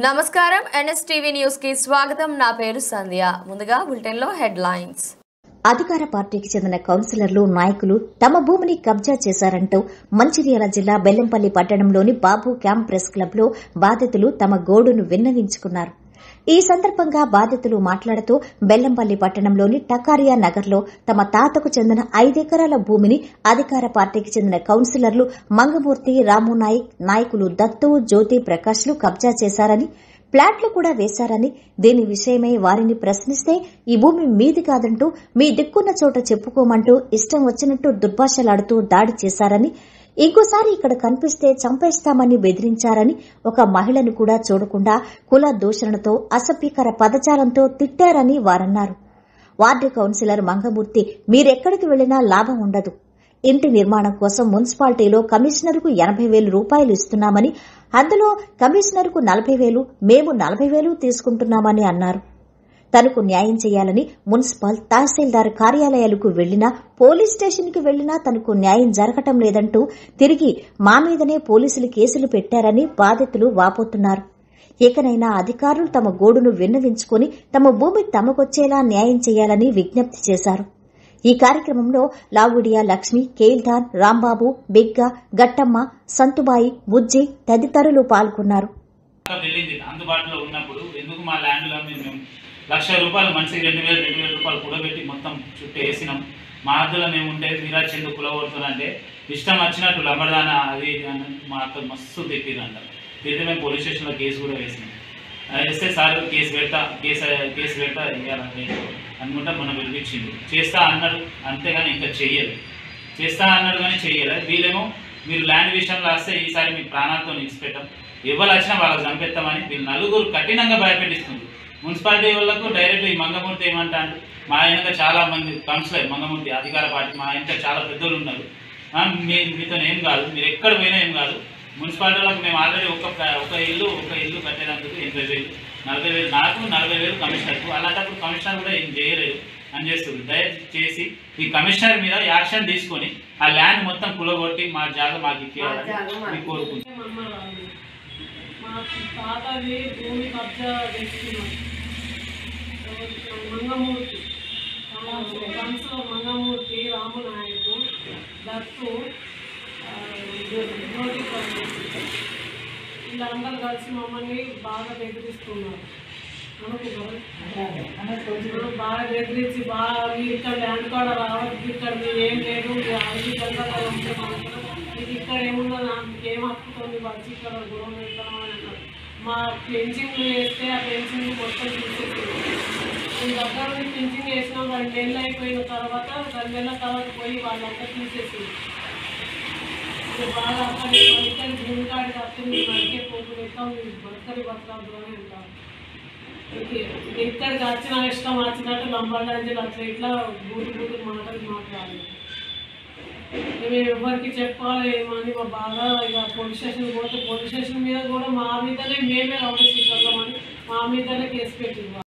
నమస్కారం NSTV news కి స్వాగతం నా పేరు సంధ్య ముందుగా బులెటిన్ లో హెడ్ లైన్స్ అధికార పార్టీకి చెందిన కౌన్సిలర్లు నాయకులు తమ భూమిని కబ్జా చేశారంటూ మంచిర్యాల జిల్లా బెల్లంపల్లి పట్టణంలోని బాబు క్యాంప్ ప్రెస్ క్లబ్ లో బాధితులు తమ గోడును విన్నవించుకున్నారు ఈ సందర్భంగా బాధితులు మాట్లాడుతూ బెల్లంపల్లి పట్టణంలోని టకారియా నగర్లో తమ తాతకు చెందిన ఐదెకరాల భూమిని అధికార పార్టీకి చెందిన కౌన్సిలర్లు మంగమూర్తి రాము నాయక్ నాయకులు దత్తు జ్యోతి ప్రకాష్లు కబ్జా చేశారని ప్లాట్లు కూడా వేశారని దీని విషయమై వారిని ప్రశ్నిస్తే ఈ భూమి మీది కాదంటూ మీ దిక్కున్న చోట చెప్పుకోమంటూ ఇష్టం వచ్చినట్టు దుర్భాషలాడుతూ దాడి చేశారని ఇంకోసారి ఇక్కడ కనిపిస్తే చంపేస్తామని బెదిరించారని ఒక మహిళను కూడా చూడకుండా కుల దూషణతో అసభ్యకర పదజాలంతో తిట్టారని వారన్నారు వార్డు కౌన్సిలర్ మంగమూర్తి మీరెక్కడికి వెళ్లినా లాభం ఉండదు ఇంటి నిర్మాణం కోసం మున్సిపాలిటీలో కమిషనర్కు ఎనభై వేలు రూపాయలు ఇస్తున్నామని అందులో కమిషనర్కు నలభై వేలు మేము నలభై వేలు తీసుకుంటున్నామని అన్నారు తనకు న్యాయం చేయాలని మున్సిపల్ తహసీల్దార్ కార్యాలయాలకు వెళ్లినా పోలీస్ స్టేషన్కి వెళ్లినా తనకు న్యాయం జరగటం లేదంటూ తిరిగి మా మీదనే పోలీసులు కేసులు పెట్టారని బాధితులు వాపోతున్నారు ఇకనైనా అధికారులు తమ గోడును విన్నవించుకుని తమ భూమి తమకొచ్చేలా న్యాయం చేయాలని విజ్ఞప్తి చేశారు ఈ కార్యక్రమంలో లావుడియా లక్ష్మి కేల్దాన్ రాంబాబు బిగ్గ గట్టమ్మ సంతుబాయి బుజ్జి తదితరులు పాల్గొన్నారు ఇంకా వెళ్ళింది అందుబాటులో ఉన్నప్పుడు ఎందుకు మా ల్యాండ్లో మేము లక్ష రూపాయలు మనిషికి రెండు వేలు రెండు వేల రూపాయలు కూడబెట్టి మొత్తం చుట్టూ వేసినాం మా హద్దులో మేము ఉంటే మీరా చెందు కులగొడుతుందంటే ఇష్టం వచ్చినట్టు లంబడదాన అది ఇది అని మా అక్క మస్తు తిట్టిరంట తిరిగి మేము పోలీస్ స్టేషన్లో కేసు కూడా వేసినాం అది వేస్తే సార్ కేసు పెడతా కేసు కేసు పెడతా ఇవ్వాలని అనుకుంటా మొన్న పిలిపించిండు చేస్తా అన్నాడు అంతేగాని ఇంకా చెయ్యలేదు చేస్తా అన్నాడు కానీ చెయ్యలేదు వీళ్ళేమో మీరు ల్యాండ్ విషయంలో వస్తే ఈసారి మీ ప్రాణాలతో నిలిచిపెట్టాం ఎవరు వచ్చినా వాళ్ళకి చంపేస్తామని వీళ్ళు నలుగురు కఠినంగా భయపెట్టిస్తుంది మున్సిపాలిటీ వాళ్ళకు డైరెక్ట్ ఈ మంగమూర్తి ఏమంటాడు మా వెనక చాలా మంది కౌన్సిలర్ మంగమూర్తి అధికార పార్టీ మా వెనక చాలా పెద్దలు ఉన్నారు ఆ, మీ మీతో ఏం కాదు మీరు ఎక్కడ పోయినా ఏం కాదు మున్సిపాలిటీ వాళ్ళకి మేము ఆల్రెడీ ఒక ప్లా- ఒక ఇల్లు ఒక ఇల్లు కట్టేదానికి ఎనభై వేలు నలభై వేలు నాకు నలభై వేలు కమిషనర్కు అలాంటప్పుడు కమిషనర్ కూడా ఏం చేయలేదు అని చేస్తుంది దయచేసి ఈ కమిషనర్ మీద యాక్షన్ తీసుకొని ఆ ల్యాండ్ మొత్తం కులగొట్టి మా జాగా మాకు ఇచ్చేయాలని మీకు కోరుకుంటున్నాను నమ్మరాదు మా తాతది భూమి కబ్జా చేసుకున్నాం మంగమూర్తి కంసులో మంగమూర్తి రామనాయకు దత్తు ఆ, జ్యోతి ప్రకాష్. వీళ్ళందరూ కలిసి మమ్మల్ని బాగా బెదిరిస్తున్నారు అనుకున్నారు బాగా బెదిరించి బాగా మీరు ఇక్కడ ల్యాండ్ కూడా రావద్దు ఇక్కడ మీరు ఏం లేదు మీరు అన్ని గంటలు ఉంటే మాత్రం మీకు ఇక్కడ ఏముందో నాకు ఏం హక్కుతుంది వచ్చి ఇక్కడ గొడవ పెడతాం అని అన్నారు మా పెన్షన్ వేస్తే ఆ పెన్షన్ మొత్తం తీసేసింది నేను దగ్గర నుండి పెన్షన్ వేసినాం రెండు నెలలు అయిపోయిన తర్వాత రెండు నెలల తర్వాత పోయి వాళ్ళంతా తీసేసింది ఇది బాగా అక్కడ బతకని భూమి కాడికి వస్తుంది మనకే పోపు పెడతాం బతకని బతకద్దు అని అంటారు ఇక్కడికి వచ్చిన ఇష్టం వచ్చినట్టు లంబాడాంజలు అట్లా ఇట్లా బూటి బూటి మాటలు మాట్లాడాలి మేము ఎవరికి చెప్పాలి ఏమని మా బాగా ఇక పోలీస్ స్టేషన్ పోతే పోలీస్ స్టేషన్ మీద కూడా మా మీదనే మేమే రౌడీ స్వీకర్లమని మా మీదనే కేసు పెట్టింది